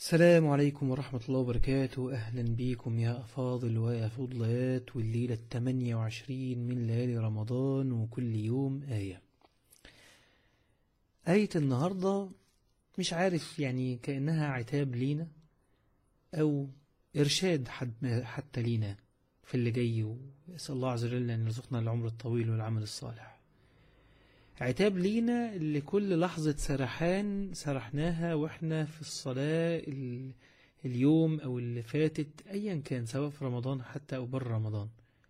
السلام عليكم ورحمة الله وبركاته أهلا بيكم يا أفاضل ويا فضليات والليلة التمانية وعشرين من ليالي رمضان وكل يوم آية آية النهاردة مش عارف يعني كأنها عتاب لينا أو إرشاد حد حتى لينا في اللي جاي ويسأل الله عز وجل أن يرزقنا العمر الطويل والعمل الصالح عتاب لينا لكل لحظة سرحان سرحناها واحنا في الصلاة ال- اليوم او اللي فاتت ايا كان سواء في رمضان حتى او بره رمضان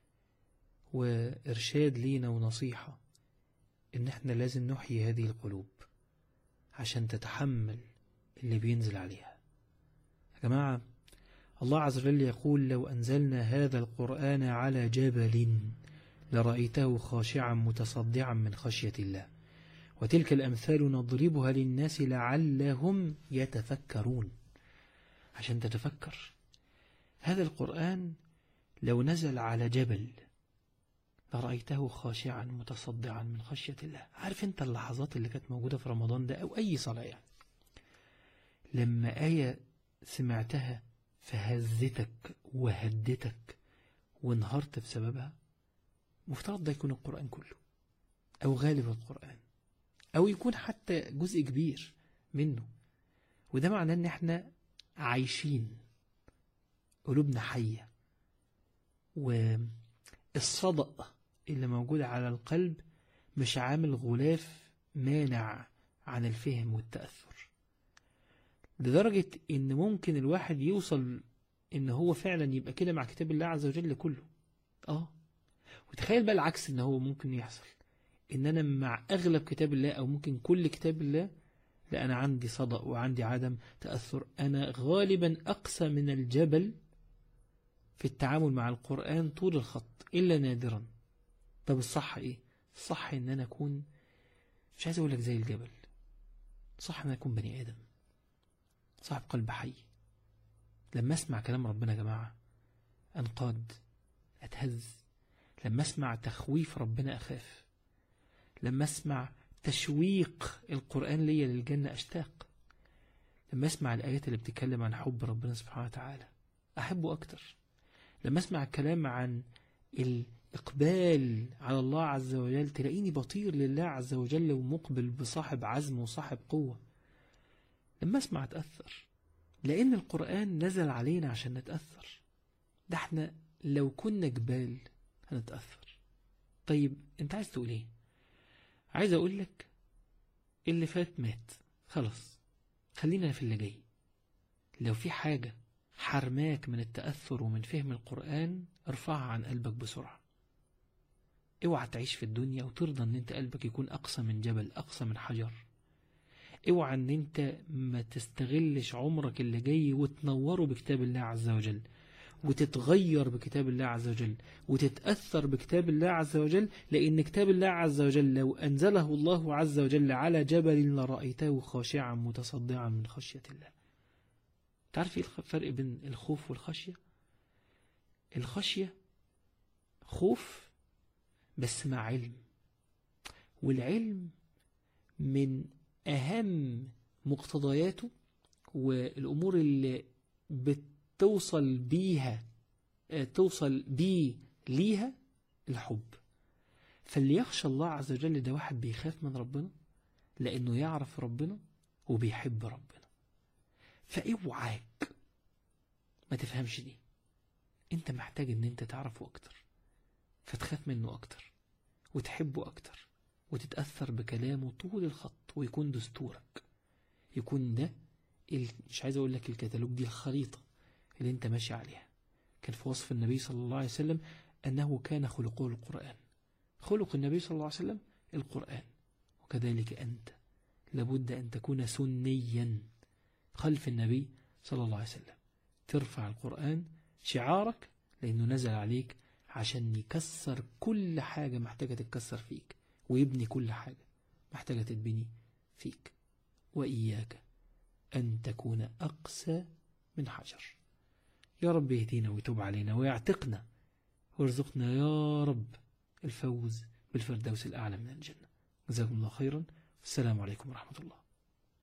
وارشاد لينا ونصيحة ان احنا لازم نحيي هذه القلوب عشان تتحمل اللي بينزل عليها يا جماعة الله عز وجل يقول لو أنزلنا هذا القرآن على جبل لرأيته خاشعا متصدعا من خشية الله وتلك الأمثال نضربها للناس لعلهم يتفكرون عشان تتفكر هذا القرآن لو نزل على جبل لرأيته خاشعا متصدعا من خشية الله عارف انت اللحظات اللي كانت موجودة في رمضان ده أو أي صلاة يعني لما آية سمعتها فهزتك وهدتك وانهارت بسببها مفترض ده يكون القرآن كله أو غالب القرآن أو يكون حتى جزء كبير منه وده معناه إن إحنا عايشين قلوبنا حية والصدأ اللي موجود على القلب مش عامل غلاف مانع عن الفهم والتأثر لدرجة إن ممكن الواحد يوصل إن هو فعلا يبقى كده مع كتاب الله عز وجل كله آه وتخيل بقى العكس ان هو ممكن يحصل ان انا مع اغلب كتاب الله او ممكن كل كتاب الله لا انا عندي صدأ وعندي عدم تأثر انا غالبا اقسى من الجبل في التعامل مع القرآن طول الخط الا نادرا طب الصح ايه الصح ان انا اكون مش عايز اقول لك زي الجبل صح ان انا اكون بني ادم صاحب قلب حي لما اسمع كلام ربنا يا جماعة انقاد اتهز لما اسمع تخويف ربنا اخاف لما اسمع تشويق القرآن ليا للجنة اشتاق لما اسمع الآيات اللي بتتكلم عن حب ربنا سبحانه وتعالى احبه اكتر لما اسمع الكلام عن الإقبال على الله عز وجل تلاقيني بطير لله عز وجل ومقبل بصاحب عزم وصاحب قوة لما اسمع اتأثر لأن القرآن نزل علينا عشان نتأثر ده احنا لو كنا جبال هنتأثر طيب انت عايز تقول ايه عايز اقول لك اللي فات مات خلاص خلينا في اللي جاي لو في حاجة حرماك من التأثر ومن فهم القرآن ارفعها عن قلبك بسرعة اوعى تعيش في الدنيا وترضى ان انت قلبك يكون اقصى من جبل اقصى من حجر اوعى ان انت ما تستغلش عمرك اللي جاي وتنوره بكتاب الله عز وجل وتتغير بكتاب الله عز وجل وتتأثر بكتاب الله عز وجل لأن كتاب الله عز وجل لو أنزله الله عز وجل على جبل لرأيته خاشعا متصدعا من خشية الله تعرف ايه الفرق بين الخوف والخشية الخشية خوف بس مع علم والعلم من أهم مقتضياته والأمور اللي بتوصل بيها توصل بيه ليها الحب فاللي يخشى الله عز وجل ده واحد بيخاف من ربنا لأنه يعرف ربنا وبيحب ربنا فاوعاك ما تفهمش دي انت محتاج ان انت تعرفه اكتر فتخاف منه اكتر وتحبه اكتر وتتأثر بكلامه طول الخط ويكون دستورك يكون ده ال... مش عايز اقول لك الكتالوج دي الخريطة اللي انت ماشي عليها كان في وصف النبي صلى الله عليه وسلم انه كان خلقه القرآن خلق النبي صلى الله عليه وسلم القرآن وكذلك انت لابد ان تكون سنيا خلف النبي صلى الله عليه وسلم ترفع القرآن شعارك لأنه نزل عليك عشان يكسر كل حاجة محتاجة تتكسر فيك ويبني كل حاجة محتاجة تتبني فيك وإياك أن تكون أقسى من حجر يا رب يهدينا ويتوب علينا ويعتقنا وارزقنا يا رب الفوز بالفردوس الأعلى من الجنة جزاكم الله خيرا السلام عليكم ورحمة الله